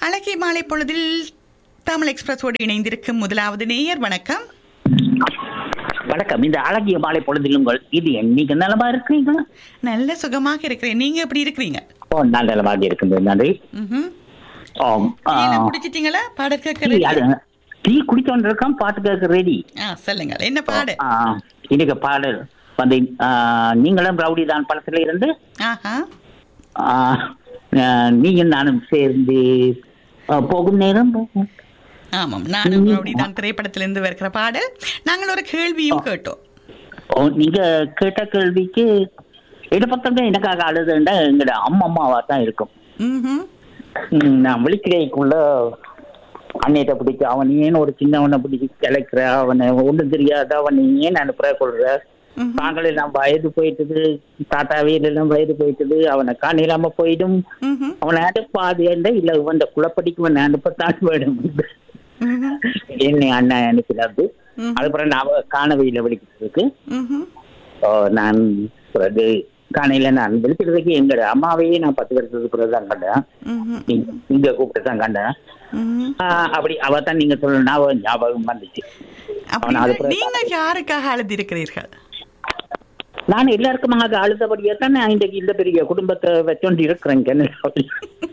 அழகிய மாலை பொழுதில் தமிழ் எக்ஸ்பிரஸோடு இணைந்திருக்கும் முதலாவது நேயர் வணக்கம் வணக்கம் இந்த அழகிய மாலை பொழுதில் உங்கள் இது நீங்க நலமா இருக்கிறீங்களா நல்ல சுகமாக இருக்கிறேன் நீங்க எப்படி இருக்கிறீங்க ஓ நான் நலமாக இருக்கின்றேன் நன்றி ம்ஹும். ஆம், ஆ, டீலாம் குடிச்சிட்டீங்களா பாடல் டீ கேட்க அது- டீ குடிச்சோன்னு இருக்கான் பாட்டு கேட்க ரெடி ஆ சொல்லுங்கள் என்ன பாடு இன்னைக்கு பாடல் வந்து ஆ, நீங்களும் ரவுடி தான் படத்துல இருந்து ஆஹா ஆ, ஆ, நீயும் நானும் சேர்ந்து ஆ, போகும் நேரம் ஆமாம் நானும் ரவுடி தான் திரைப்படத்திலிருந்து வருகிற பாடல் நாங்கள் ஒரு கேள்வியும் கேட்டோம் ஓ, நீங்க கேட்ட கேள்விக்கு இடப்பக்கம் எனக்காக அழுதுண்டா எங்கட அம்மா அம்மாவா தான் இருக்கும் ம்ஹும். ம், நான் விழிக்கிறதுக்குள்ள அன்னையிட்ட பிடிச்சு அவன் ஏன் ஒரு சின்னவனை பிடிச்சி கிளைக்கிற அவனை ஒண்ணும் தெரியாத அவனை ஏன் அனுப்புற கொள்ற ம்ஹும். தாங்கள் எல்லாம் வயது போயிட்டது தாத்தா வீடு எல்லாம் வயது போயிட்டது அவனை காணிலாம போயிடும் ம்ஹும். அவனை அனுப்பாது என்ற இல்ல இந்த குளப்படிக்கு அவனை அனுப்பத்தான் வேணும் ம்ஹும். என்னை அண்ணன் அனுப்பினது ம்ஹும். அதுக்கப்புறம் நான் காணவையில விழிக்கிறதுக்கு ம்ஹும். ஓ, நான் பிறகு காணையில நான் விழிக்கிறதுக்கு எங்க அம்மாவையே நான் பத்து வருஷத்துக்கு பிறகு தான் கண்டேன் ம்ஹும். இங்க- இங்க கூப்பிட்டு தான் கண்டேன் ம்ஹும். ஆ, அப்படி அவ தான் நீங்க சொல்ல ஞாபகம் ஞாபகம் வந்துச்சு அப்படின்னா அது பிறகு நீங்க யாருக்காக அழுதிருக்கிறீர்கள் நான் எல்லாருக்குமாக அழுதபடியே தான் நான் இன்றைக்கு இந்த பெரிய குடும்பத்தை வச்சோண்டு இருக்கிறேன் கனடாவில்.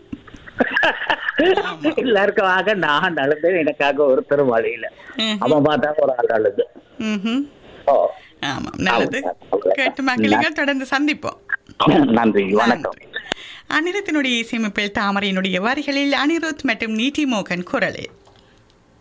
எல்லாருக்குமாக நான் அழுது எனக்காக ஒருத்தரும் அழையில ம்ஹும். அவன் பார்த்தா ஒரு ஆள் அழுது ம்ஹும். ஓ ஆமாம் நல்லது அவ்வளவுதான். கேட்டு மக்களுங்கள் தொடர்ந்து சந்திப்போம் நன்றி வணக்கம் நன்றி. அனிருத்தினுடைய இசையமைப்பில் தாமரையினுடைய வரிகளில் அனிருத் மற்றும் நீதி மோகன் குரலில்